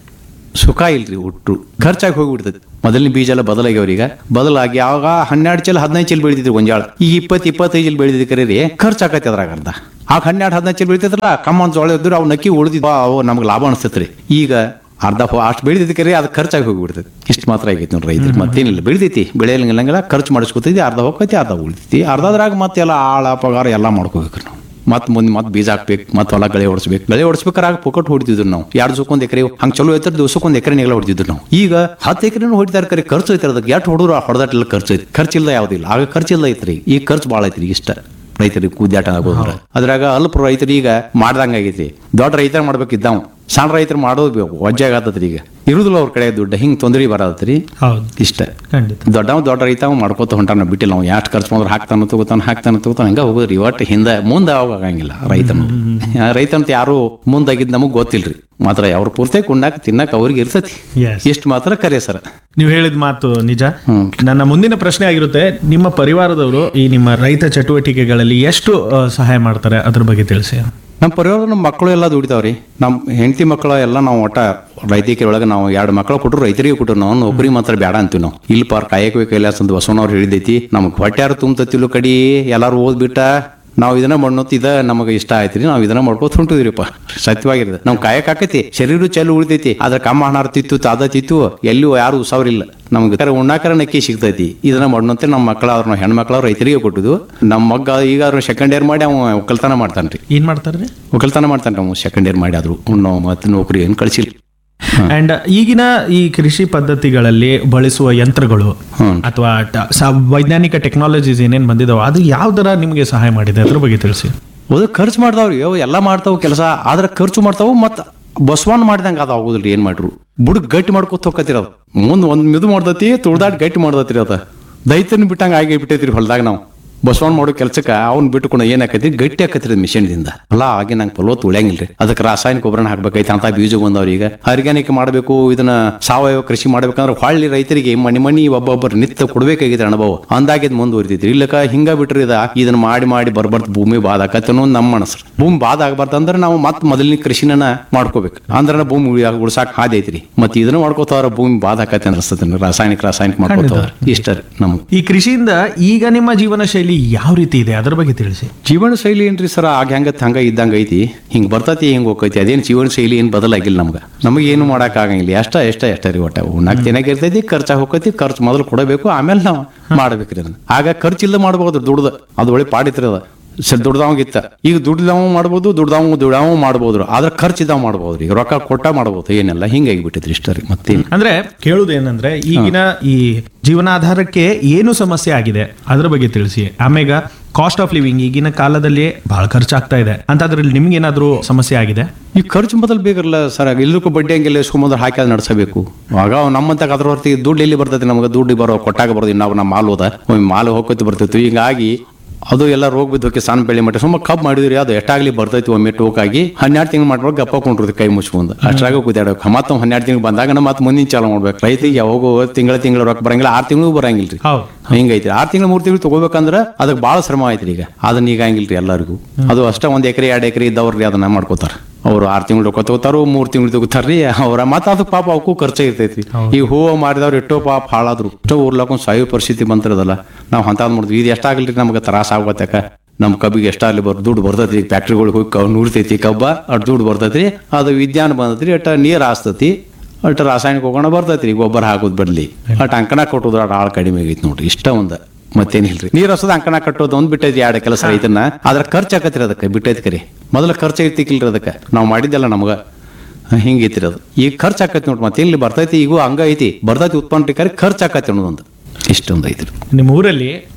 ಸುಖ ಇಲ್ರಿ ಒಟ್ಟು ಖರ್ಚಾಗಿ ಹೋಗ್ಬಿಡ್ತೈತಿ ಮೊದಲಿನ ಬೀಜ ಎಲ್ಲ ಬದಲಾಗ್ಯಾವ್ರಿ ಈಗ ಬದಲಾಗಿ ಆವಾಗ ಹನ್ನೆರಡು ಚೀಲ ಹದಿನೈದು ಚೀಲ ಬೆಳಿತಿದ್ರಿ ಗೊಂಜಾಳ ಈಗ ಇಪ್ಪತ್ತು ಇಪ್ಪತ್ತೈದು ಚೀಲ ಬೆಳಿತಿದ್ ಕರೆ ರೀ ಖರ್ಚಾಕೈತಿ ಅದ್ರಾಗ ಅರ್ಧ ಆಗ ಹನ್ನೆರಡು ಹದಿನೈದು ಚೀಲ ಬೆಳಿತಿದ್ರಲ್ಲ ಕಮ್ಮ ಜೋಳ ಇದ್ರು ಅವು ನಕ್ಕಿ ಉಳಿದಿದ್ವ ಅವು ನಮ್ಗೆ ಲಾಭ ಅನಿಸ್ತೈತ್ರಿ ಈಗ ಅರ್ಧ ಹೋ ಅಷ್ಟು ಬೆಳಿತೈತಿ ಕರೆ ಅದು ಖರ್ಚಾಗಿ ಹೋಗ್ಬಿಡ್ತೈತಿ ಇಷ್ಟು ಮಾತ್ರ ಆಗೈತಿ ನೋಡ್ರಿ ರೈತರಿಗೆ ಮತ್ತೇನಿಲ್ಲ ಬೆಳಿತೈತಿ ಬೆಳೆಯಂಗಿಲ್ಲ ಖರ್ಚು ಮಾಡಿಸ್ಕೊತೈತಿ ಅರ್ಧ ಹೋಗ್ತೈತಿ ಅರ್ಧ ಉಳಿತೈತಿ ಅರ್ಧದ್ರಾಗ ಮತ್ತೆಲ್ಲ ಆಳ ಪಗಾರ ಎಲ್ಲ ಮಾಡ್ಕೋಬೇಕ್ರಿ ನಾವು ಮತ್ ಮುಂದೆ ಮತ್ತೆ ಬೀಜ ಹಾಕ್ಬೇಕು ಮತ್ತೆ ಹೊಲ ಗಳೆ ಹೊಡಿಸ್ಬೇಕು ಗಳೆ ಹೊಡಿಸ್ಬೇಕಾರಾಗ ಪೊಕಟ್ ಹೊಡಿತಿದ್ರು ನಾವು ಎರಡು ದಿವಸಕ್ಕೊಂದು ಎಕರೆ ಹಂಗೆ ಚಲೋ ಐತರ ದಿವಸಕ್ಕೊಂದು ಎಕರೆ ನೆಗಳ ಹೊಡಿತಿದ್ರು ನಾವು ಈಗ ಹತ್ತು ಎಕರೆನೂ ಹೊಡಿತಾರೆ ಕರೆ ಖರ್ಚು ಐತೆ ಅದಕ್ಕೆ ಎಷ್ಟು ಹೊಡೆದ್ರು ಹೊಡೆದಾಟೆಲ್ಲ ಖರ್ಚು ಐತಿ ಖರ್ಚಿಲ್ಲ ಯಾವುದಿಲ್ಲ ಆಗ ಖರ್ಚಿಲ್ಲ ಐತ್ರಿ ಈಗ ಖರ್ಚು ಭಾಳ ಐತ್ರಿ ಇಷ್ಟ ರೈತರಿಗೆ ಕೂದ್ಯಾಟ ಆಗೋದ್ರ ಅದ್ರಾಗ ಅಲ್ಪ ರೈತರು ಈಗ ಮಾಡ್ದಂಗ ಆಗೈತಿ ದೊಡ್ಡ ರೈತರ ಮಾಡ್ಬೇಕಿದ್ದಾವ್ ಸಣ್ಣ ರೈತರು ಮಾಡೋದು ವಜ್ಜೆ ಆಗತ್ತದ್ರಿ ಈಗ ಇರುದಿಲ್ಲ ಅವ್ರ ಕಡೆ ದುಡ್ಡು ಹಿಂಗೆ ತೊಂದರೆ ಬರತ್ತರಿ ಹೌದು ಇಷ್ಟ ಖಂಡಿತ ದೊಡ್ಡವ ದೊಡ್ಡ ರೈತ ಅವ ಮಾಡ್ಕೋತ ಹೊಂಟಾನ ಬಿಟ್ಟಿಲ್ಲ ಅವ್ನು ಎಷ್ಟು ಖರ್ಚು ಮಾಡಿದ್ರೆ ಹಾಕ್ತಾನ ತಗೋತಾನ ಹಾಕ್ತಾನ ತಗೋತಾನ ಹಂಗ ಹೋಗೋದ್ರಿ ಒಟ್ಟು ಹಿಂದೆ ಮುಂದೆ ಅವಾಗ ಆಗಂಗಿಲ್ಲ ರೈತನು ರೈತಂತ ಯಾರು ಮುಂದಾಗಿದ್ದು ನಮಗೆ ಗೊತ್ತಿಲ್ರಿ ಮಾತ್ರ ಅವ್ರ ಪೂರ್ತಿ ಕುಣ್ಣಾಕ ತಿನ್ನಕ ಅವ್ರಿಗೆ ಇರ್ತೈತಿ Yes. ಇಷ್ಟು ಮಾತ್ರ ಕರೆ ಸರ್ ನೀವು ಹೇಳಿದ ಮಾತು ನಿಜ ಹ್ಮ್. ನನ್ನ ಮುಂದಿನ ಪ್ರಶ್ನೆ ಆಗಿರುತ್ತೆ ನಿಮ್ಮ ಪರಿವಾರದವರು ಈ ನಿಮ್ಮ ರೈತ ಚಟುವಟಿಕೆಗಳಲ್ಲಿ ಎಷ್ಟು ಆ, ಸಹಾಯ ಮಾಡ್ತಾರೆ ಅದ್ರ ಬಗ್ಗೆ ತಿಳಿಸಿ ನಮ್ಮ ಪರಿವಾರ ನಮ್ಮ ಮಕ್ಕಳು ಎಲ್ಲ ದುಡಿತಾವ್ರಿ ನಮ್ಮ ಹೆಂಡತಿ ಮಕ್ಕಳ ಎಲ್ಲ ನಾವು ಒಟ್ಟ ರೈತಿಕೆ ಒಳಗೆ ನಾವು ಎರಡು ಮಕ್ಕಳು ಕೊಟ್ಟರು ರೈತರಿಗೆ ಕೊಟ್ಟರು ನಾವು ನೌಕರಿ ಮಾತ್ರ ಬೇಡ ಅಂತೀವಿ ನಾವು ಇಲ್ಲಿ ಪಾರ್ ಕಾಯಕವೇ ಕೈಲಾಸ ಅಂತ ಬಸವನವ್ರು ಹೇಳಿದೈತಿ ನಮ್ಗೆ ಹೊಟ್ಯಾರು ತುಂಬತಿಲ್ಲ ಕಡಿ ಎಲ್ಲಾರು ಓದ್ಬಿಟ್ಟ ನಾವು ಇದನ್ನ ಮಾಡೋತ್ ಇದ ನಮಗೆ ಇಷ್ಟ ಆಯ್ತ್ರಿ ನಾವು ಇದನ್ನ ಮಾಡ್ಕೋತ ಹೊಂಟಿದ್ರಿಪ್ಪ ಸತ್ಯವಾಗಿರ್ತದೆ ನಾವು ಕಾಯಕ ಆಕೈತಿ ಶರೀರ ಚೆಲ್ಲು ಉಳಿತೈತಿ ಅದ್ರ ಕಮ್ಮ ಹಣ ತಿತ್ತು ತಾದ ತಿತ್ತು ಎಲ್ಲೂ ಯಾರು ಉಸಾವ್ರಿಲ್ಲ ನಮ್ಗೆ ಕರೆ ಉಣ್ಣಾಕರ ನಕ್ಕಿ ಸಿಗ್ತೈತಿ ಇದನ್ನ ಮಾಡೋಂತೆ ನಮ್ಮ ಮಕ್ಕಳ ಅವ್ರ ನಾವು ಹೆಣ್ಮಕ್ಳು ರೈತರಿಗೆ ಕೊಟ್ಟಿದ್ದು ನಮ್ಮ ಮಗ್ಗ ಈಗ ಅವ್ರು ಸೆಕೆಂಡ್ ಇಯರ್ ಮಾಡಿ ಅವ ಒಕ್ಕಲ್ತನ ಮಾಡ್ತಾನ್ರಿ ಏನ್ ಮಾಡ್ತಾರ್ರಿ ಒಕ್ಕಲ್ತನ ಮಾಡ್ತಾನೆ ನಾವು ಸೆಕೆಂಡ್ ಇಯರ್ ಮಾಡಿ ಆದ್ರು ನಾವು ಮತ್ತೆ ನೌಕರಿ ಏನು ಕಳಿಸಿಲ್ಲ ಅಂಡ್ ಈಗಿನ ಈ ಕೃಷಿ ಪದ್ಧತಿಗಳಲ್ಲಿ ಬಳಸುವ ಯಂತ್ರಗಳು ಹ್ಮ್. ಅಥವಾ ಟ- ಸ- ವೈಜ್ಞಾನಿಕ ಟೆಕ್ನಾಲಜೀಸ್ ಏನೇನ್ ಬಂದಿದಾವ ಅದು ಯಾವ ತರ ನಿಮಗೆ ಸಹಾಯ ಮಾಡಿದೆ ಅದ್ರ ಬಗ್ಗೆ ತಿಳಿಸಿ ಅದು ಖರ್ಚು ಮಾಡ್ತಾವ್ರಿ ಅವು ಎಲ್ಲ ಮಾಡ್ತಾವ ಕೆಲಸ ಆದ್ರೆ ಖರ್ಚು ಮಾಡ್ತಾವು ಮತ್ತ ಬಸವನ್ ಮಾಡಿದಂಗ ಅದ ಆಗುದಿಲ್ರಿ ಏನ್ ಮಾಡ್ರು ಬುಡಕ್ ಗಟ್ಟಿ ಮಾಡ್ಕೊತ ಹೋಗತ್ತಿರೋದು ಮುಂದ್ ಒಂದ್ ಮಿದು ಮಾಡ್ದತಿ ತುಳ್ದಾಟ್ ಗಟ್ಟಿ ಮಾಡ್ದತ್ರಿ ಅದ ದೈತನ್ ಬಿಟ್ಟಂಗ ಆಗಿ ಬಿಟ್ಟೈತ್ರಿ ಹೊಲ್ದಾಗ ನಾವು ಬಸವನ್ ಮಾಡೋ ಕೆಲ್ಸಕ್ಕ ಅವ್ನ್ ಬಿಟ್ಟುಕೊಂಡು ಏನಾಕೈತಿ ಗಟ್ಟಿ ಆಕತ್ರಿ ಮಿಷನ್ದಿಂದ ಅಲ್ಲ ಆಗಿ ನಂಗೆ ಫಲವತ್ ಉಳಿಯಂಗಿಲ್ರಿ ಅದಕ್ಕೆ ರಾಸಾಯನಿಕ ಗೊಬ್ಬರನ ಹಾಕ್ಬೇಕೈತಿ ಅಂತ ಬೀಜ ಬಂದವ್ರಿ ಈಗ ಆರ್ಗ್ಯಾನಿಕ್ ಮಾಡಬೇಕು ಇದನ್ನ ಸಾವಯವ ಕೃಷಿ ಮಾಡ್ಬೇಕಂದ್ರೆ ಹೊಳ್ಳಿ ರೈತರಿಗೆ ಮನಿ ಮನಿ ಒಬ್ಬೊಬ್ಬರು ನಿತ್ಯ ಕೊಡ್ಬೇಕಾಗಿದ್ರೆ ಅನುಭವ ಅಂದಾಗಿದ್ ಮುಂದುವರಿತೈತ್ರಿ ಇಲ್ಲಕ ಹಿಂಗ ಬಿಟ್ರಿ ಇದ ಇದನ್ನ ಮಾಡಿ ಮಾಡಿ ಬರ್ಬಾರ್ದು ಭೂಮಿ ಬಾದ ಆಕತಿ ಅನ್ನೋ ನಮ್ಮ ಮನಸ್ಸು ಭೂಮಿ ಬಾದ ಆಗ್ಬಾರ್ದು ಅಂದ್ರೆ ನಾವು ಮತ್ತೆ ಮೊದಲಿನ ಕೃಷಿನ ಮಾಡ್ಕೋಬೇಕು ಅಂದ್ರೆ ಭೂಮಿ ಉಳಿಯಾಕ ಉಳ್ಸಾಕ್ ಹಾದಿ ಐತ್ರಿ ಮತ್ತೆ ಇದನ್ನ ಮಾಡ್ಕೋತಾರ ಭೂಮಿ ಬಾದ ಆಕತಿ ಅನ್ಸ್ತದೆ ರಾಸಾಯನಿಕ ರಾಸಾಯನಿಕ ಮಾಡ್ಕೋತಾರ ಇಷ್ಟ ರೀ ನಮ್ಗೆ ಈ ಕೃಷಿಯಿಂದ ಈಗ ನಿಮ್ಮ ಜೀವನ ಶೈಲಿ ಯಾವ ರೀತಿ ಇದೆ ಅದ್ರ ಬಗ್ಗೆ ತಿಳಿಸಿ ಜೀವನ ಶೈಲಿ ಏನ್ರಿ ಸರ್ ಆಗ ಹೆಂಗತ್ ಹಂಗ ಇದ್ದಂಗ ಐತಿ ಹಿಂಗ್ ಬರ್ತೈತಿ ಹಿಂಗ್ ಹೋಗೈತಿ ಅದೇನ್ ಜೀವನ ಶೈಲಿ ಏನ್ ಬದಲಾಗಿಲ್ಲ ನಮ್ಗ ನಮಗೆ ಏನು ಮಾಡಕ್ ಆಗಂಗಿಲ್ಲ ಎಷ್ಟ ಎಷ್ಟ ಎಷ್ಟ ರೀ ಒಟ್ಟ ಉಣ್ಣಾಕ್ ತಿನ್ನಕ್ ಇರ್ತೈತಿ ಖರ್ಚಾಗ ಹೋಗೈತಿ ಖರ್ಚು ಮೊದಲು ಕೊಡಬೇಕು ಆಮೇಲೆ ನಾವು ಮಾಡ್ಬೇಕ್ರಿ ಅದನ್ನ ಆಗ ಖರ್ಚಿಲ್ಲ ಮಾಡ್ಬೋದು ದುಡ್ದು ಅದು ಒಳ್ಳೆ ಪಾಡಿತ್ರಿ ಅದ ಸರ್ ದುಡ್ದವಂಗಿತ್ತ ಈಗ ದುಡ್ದವ ಮಾಡ್ಬೋದು ದುಡ್ದವ ದುಡವ ಮಾಡ್ಬೋದು ಆದ್ರೆ ಖರ್ಚಿದವ ಮಾಡ್ಬೋದು ರೀ ರೊಕ್ಕ ಕೊಟ್ಟ ಮಾಡ್ಬೋದು ಏನೆಲ್ಲ ಹಿಂಗಾಗಿ ಬಿಟ್ಟೈತ್ರಿ ಇಷ್ಟ ರೀ ಮತ್ತೇನು ಅಂದ್ರೆ ಕೇಳುವುದೇನಂದ್ರೆ ಈಗಿನ ಈ ಜೀವನಾಧಾರಕ್ಕೆ ಏನು ಸಮಸ್ಯೆ ಆಗಿದೆ ಅದ್ರ ಬಗ್ಗೆ ತಿಳಿಸಿ ಆಮೇಗ ಕಾಸ್ಟ್ ಆಫ್ ಲಿವಿಂಗ್ ಈಗಿನ ಕಾಲದಲ್ಲಿ ಬಹಳ ಖರ್ಚಾಗ್ತಾ ಇದೆ ಅಂತದ್ರಲ್ಲಿ ನಿಮ್ಗೆ ಏನಾದ್ರೂ ಸಮಸ್ಯೆ ಆಗಿದೆ ಈ ಖರ್ಚು ಮೊದಲು ಬೇಕಲ್ಲ ಸರ್ ಇಲ್ಲಕ್ಕೂ ಬಡ್ಡಿ ಹಂಗೆಲ್ಲ ಇಸ್ಕೊಂಬಂದ್ರೆ ಹಾಕಿ ಅದು ನಡೆಸಬೇಕು ಆಗ ನಮ್ಮಂತ ಅದ್ರ ಹೊರತು ದುಡ್ಡು ಎಲ್ಲಿ ಬರ್ತೈತಿ ನಮಗೆ ದುಡ್ಡು ಬರೋ ಕೊಟ್ಟಾಗ ಬರೋದು ನಾವು ನಮ್ಮ ಮಾಲ್ ಹೋದ ಒಮ್ಮೆ ಮಾಲ್ ಹೋಗ್ಕೊತಿ ಬರ್ತೈತಿ ಹಿಂಗಾಗಿ ಅದು ಎಲ್ಲ ರೋಗ ಬಿದ್ದೋಕೆ ಸಣ್ಣ ಬೆಳೆ ಮಟ್ಟ ಸುಮ್ಮ ಕಬ್ ಮಾಡಿದ್ರಿ ಅದು ಎಷ್ಟಾಗ್ಲಿ ಬರ್ತೈತಿ ಒಮ್ಮೆ ಟೋಕಾಗಿ ಹನ್ನೆರಡು ತಿಂಗಳು ಮಾಡ್ಬೇಕು ಗಪ್ಪ ಕೊಂಡಿರ್ತೀವಿ ಕೈ ಮುಚ್ಕೊಂಡು ಅಷ್ಟ್ರಾಗ ಕೂತಾಡಬೇಕು ಮತ್ತೆ ಹನ್ನೆರಡು ತಿಂಗಳು ಬಂದಾಗ ಮತ್ತೆ ಮುಂದಿನ ಚಾಲು ಮಾಡ್ಬೇಕು ರೈತಿಗೆ ಯಾವಾಗೋ ತಿಂಗಳ ತಿಂಗಳ ರೊಕ್ಕ ಬರಂಗಿಲ್ಲ ಆರು ತಿಂಗಳು ಬರಂಗಿಲ್ಲ ರೀ ಹೌದು ಹಿಂಗೈತಿ ಆರು ತಿಂಗಳು ಮೂರು ತಿಂಗಳು ತಗೋಬೇಕಂದ್ರ ಅದಕ್ಕೆ ಭಾಳ ಶ್ರಮ ಐತ್ರಿ ಈಗ ಅದನ್ನ ಈಗ ಹಂಗಿಲ್ರಿ ಎಲ್ಲರಿಗೂ ಅದು ಅಷ್ಟ ಒಂದ್ ಎಕರೆ ಎರಡು ಎಕರೆ ಇದ್ದವ್ರಿ ಅದನ್ನ ಮಾಡ್ಕೋತಾರ ಅವ್ರು ಆರು ತಿಂಗಳು ರೊಕ್ಕ ತಗೋತಾರೋ ಮೂರು ತಿಂಗಳು ತಗೋತಾರ್ರಿ ಅವ್ರ ಮತ್ತೆ ಅದು ಪಾಪ ಅವಕ್ಕೂ ಖರ್ಚು ಇರ್ತೈತಿ ಈ ಹೂವು ಮಾಡಿದವ್ರು ಎಷ್ಟೋ ಪಾಪ ಹಾಳಾದ್ರು ಎಷ್ಟೋ ಊರ್ಲಾಕೊಂಡ್ ಸಾಯೋ ಪರಿಸ್ಥಿತಿ ಬಂತಿರೋದಲ್ಲ ನಾವು ಅಂತಾದ್ ಮಾಡಿದ್ವಿ ಇದು ಎಷ್ಟಾಗಲ್ರಿ ನಮ್ಗೆ ತ್ರಾಸ ಆಗೋತ್ಯಾಕ ನಮ್ಮ ಕಬ್ಬಿಗೆ ಎಷ್ಟಾಗ್ಲಿ ಬರ್ ದುಡ್ಡು ಬರ್ತೈತಿ ಫ್ಯಾಕ್ಟ್ರಿಗಳಿಗೆ ಹೋಗಿ ಕವ್ ನೂರ್ತೈತಿ ಕಬ್ಬ ಅಟ್ ದುಡ್ಡು ಬರ್ತೈತಿ ಅದು ವಿಜ್ಞಾನ ಬಂದೈತಿ ಅಟ್ಟ ನೀರು ಹಾಸ್ತೈತಿ ಅಟ್ ರಾಸಾಯನಿಕ ಹೋಗೋಣ ಬರ್ತೈತ್ರಿ ಗೊಬ್ಬರ ಹಾಕೋದ್ ಬದ್ಲಿ ಅಟ್ ಅಂಕಣ ಕೊಟ್ಟೋದ್ರ ಅಟ್ ಆಳ್ ಕಡಿಮೆ ಆಗೈತಿ ನೋಡ್ರಿ ಇಷ್ಟ ಒಂದ ಮತ್ತೇನಿಲ್ರಿ ನೀರ್ ಹಸದ ಅಂಕಣ ಕಟ್ಟೋದು ಒಂದ್ ಬಿಟ್ಟೈತಿ ಎರಡು ಕೆಲಸ ರೈತನ ಅದ್ರ ಖರ್ಚು ಆಕತ್ರಿ ಅದಕ್ಕೆ ಬಿಟ್ಟೈತಿ ಕರಿ ಮೊದಲ ಖರ್ಚು ಐತಿಕಿಲ್ರಿ ಅದಕ್ಕೆ ನಾವು ಮಾಡಿದ್ದೆಲ್ಲ ನಮಗ ಹಿಂಗೈತಿರಿ ಅದು ಈಗ ಖರ್ಚು ಆಕೈತಿ ನೋಡ್ರಿ ಮತ್ತೆ ಇಲ್ಲಿ ಬರ್ತೈತಿ ಈಗೂ ಹಂಗ ಐತಿ ಬರ್ತೈತಿ ಉತ್ಪನ್ನ ಕರೆ ಖರ್ಚು ಆಕತಿ ಅನ್ನೋದೊಂದು ಇಷ್ಟೊಂದು ಐತ್ರಿ ನಿಮ್ಮ ಊರಲ್ಲಿ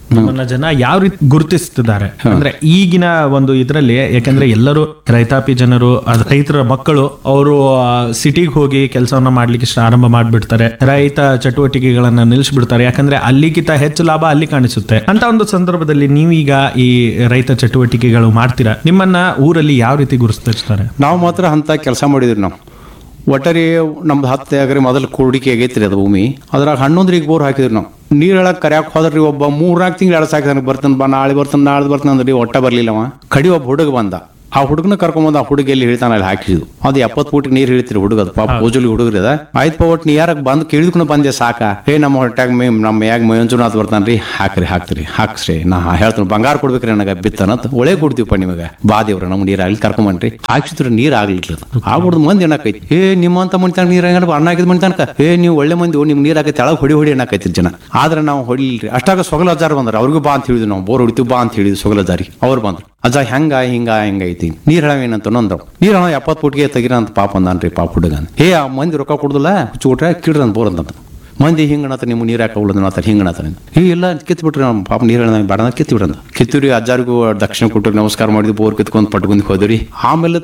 ನಿಮ್ಮನ್ನ ಜನ ಯಾವ ರೀತಿ ಗುರುತಿಸ್ತಿದ್ದಾರೆ ಅಂದ್ರೆ ಈಗಿನ ಒಂದು ಇದರಲ್ಲಿ ಯಾಕಂದ್ರೆ ಎಲ್ಲರೂ ರೈತಾಪಿ ಜನರು ಅದ್ ರೈತರ ಮಕ್ಕಳು ಅವರು ಸಿಟಿಗೆ ಹೋಗಿ ಕೆಲಸವನ್ನ ಮಾಡ್ಲಿಕ್ಕೆ ಶ- ಆರಂಭ ಮಾಡ್ಬಿಡ್ತಾರೆ ರೈತ ಚಟುವಟಿಕೆಗಳನ್ನ ನಿಲ್ಲಿಸ್ಬಿಡ್ತಾರೆ ಯಾಕಂದ್ರೆ ಅಲ್ಲಿಗಿಂತ ಹೆಚ್ಚು ಲಾಭ ಅಲ್ಲಿ ಕಾಣಿಸುತ್ತೆ ಅಂತ ಒಂದು ಸಂದರ್ಭದಲ್ಲಿ ನೀವೀಗ ಈ ರೈತ ಚಟುವಟಿಕೆಗಳು ಮಾಡ್ತೀರಾ ನಿಮ್ಮನ್ನ ಊರಲ್ಲಿ ಯಾವ ರೀತಿ ಗುರುತಿಸ್ತಾರೆ ನಾವು ಮಾತ್ರ ಅಂತ ಕೆಲಸ ಮಾಡಿದ್ರಿ ನಾವು ಒಟ್ಟಾರೆ ನಮ್ದು ಹತ್ತು ಎಕರೆ ಮೊದಲು ಕೂಡಿಕೆ ಆಗೈತ್ರಿ ಅದು ಭೂಮಿ ಅದ್ರಾಗ ಹನ್ನೊಂದ್ರಿಗೆ ಬೋರ್ ಹಾಕಿದ್ರಿ ನಾವು ನೀರ್ ಹೇಳಕ್ ಕರ್ಯಾಕ್ ಹೋದ್ರಿ ಒಬ್ಬ ಮೂರ್ನಾಲ್ಕು ತಿಂಗಳು ಎಳಸಾಕ ನನಗೆ ಬರ್ತಾನೆ ಬಾ ನಾಳೆ ಬರ್ತಾನೆ ನಾಳೆ ಬರ್ತಾನೆ ಅಂದ್ರಿ ಒಟ್ಟ ಬರ್ಲಿಲ್ಲ ಅವ ಕಡಿ ಒಬ್ಬ ಹುಡುಗ ಬಂದ ಆ ಹುಡುಗನ ಕರ್ಕೊಂಬಂದ ಆ ಹುಡುಗ ಎಲ್ಲಿ ಹೇಳ್ತಾನೆ ಅಲ್ಲಿ ಹಾಕಿದ್ದು ಅದು ಎಪ್ಪತ್ತು ಫೂಟ್ ನೀರ್ ಹಿಡಿತ್ರಿ ಹುಡುಗ ಅದು ಪಾಪ ಓಜುಲಿ ಹುಡುಗ್ರಿ ಅದ ಆಯ್ತು ಒಟ್ಟು ನೀ ಯಾರಕ್ ಬಂದು ಕೇಳಿದ್ಕೊಂಡು ಬಂದೆ ಸಾಕ ಏ ನಮ್ಮ ಹೊಟ್ಯಾಗ ಮೇ ನಮ್ಮ ಯಾಗ ಮಂಜುನಾಥ್ ಬರ್ತಾನ್ರಿ ಹಾಕ್ರಿ ಹಾಕ್ರಿ ಹಾಕ್ಸ್ರಿ ನಾ ಹೇಳ್ತೀನಿ ಬಂಗಾರ ಕೊಡ್ಬೇಕ್ರಿ ನನಗೆ ಬಿತ್ತನತ್ ಒಳ್ಳೆ ಕೊಡ್ತೀವಪ್ಪ ನಿಮಗೆ ಬಾ ದೇವ್ರ ನಮ್ಮ ನೀರ್ ಆಗ್ಲಿ ಕರ್ಕೊಂಬನ್ರಿ ಹಾಕ್ಸಿದ್ರೆ ನೀರ್ ಆಗ್ಲಿಲ್ಲ ಆಗ್ಬಿಡ್ದು ಮಂದಿ ಏನಾಕೈತಿ ಏ ನಿಮ್ಮಂತ ಮನಿತನಕ ನೀರ್ ಹಂಗ ಅನ್ನ ಹಾಕಿದ ಮನಿತನಕ ಏ ನೀವು ಒಳ್ಳೆ ಮಂದಿ ನಿಮ್ ನೀರ್ ಹಾಕಿ ತೆಳಗ್ ಹೊಡಿ ಹೊಡಿ ಅನ್ನಕೈತಿ ಜನ ಆದ್ರೆ ನಾವು ಹೊಡಿಲ್ರಿ ಅಷ್ಟಾಗ ಸೊಗಲ ಅಜ್ಜಾರ್ ಬಂದ್ರ ಅವ್ರಿಗೂ ಬಾ ಅಂತ ಹೇಳಿದ್ವಿ ನಾವು ಬೋರ್ ಹೊಡಿತೀವಿ ಬಾ ಅಂತ ಹೇಳಿದ್ವಿ ಸೊಗಲ ಅಜ್ಜಾರಿ ಅವ್ರು ಬಂದ್ರು ಅಜ್ಜ ಹೆಂಗ ಹಿಂಗ ಹಿಂಗ ಐತಿ ನೀರ್ ಹೇಳವ ಏನಂತ ನೊಂದವ್ ನೀರ್ ಹೇಳವ ಎಪ್ಪತ್ತು ಫುಟ್ಗೆ ತೆಗಿರ ಅಂತ ಪಾಪ ಅಂದಾನ್ರಿ ಪಾಪ ಹುಡುಗ ಅಂತ. ಏ ಆ ಮಂದಿ ರೊಕ್ಕ ಕೊಡುದಿಲ್ಲ ಹುಚ್ಚುಟ್ರೆ ಕಿಡ್ರಿ ಅಂತ ಬೋರ್ ಅಂತ ಮಂದಿ ಹಿಂಗಣತ ನಿಮ್ಮ ನೀರ್ ಹಾಕ ಉಳಿದ ಆತ ಹಿಂಗಣತ ಏ ಇಲ್ಲ ಕಿತ್ತು ಬಿಟ್ರಿ ನಮ್ಮ ಪಾಪ ನೀರ್ ಹೇಳ ಬೇಡ ಅಂತ ಕಿತ್ತು ಬಿಡ್ರಂತ ಕಿತ್ತೂರಿ ಅಜ್ಜಾರಿಗೂ ದಕ್ಷಿಣ ಕೊಟ್ಟು ನಮಸ್ಕಾರ ಮಾಡಿದ್ವಿ ಬೋರ್ ಕಿತ್ಕೊಂಡ್ ಪಟ್ಕೊಂಡ್ ಹೋದ್ರಿ ಆಮೇಲೆ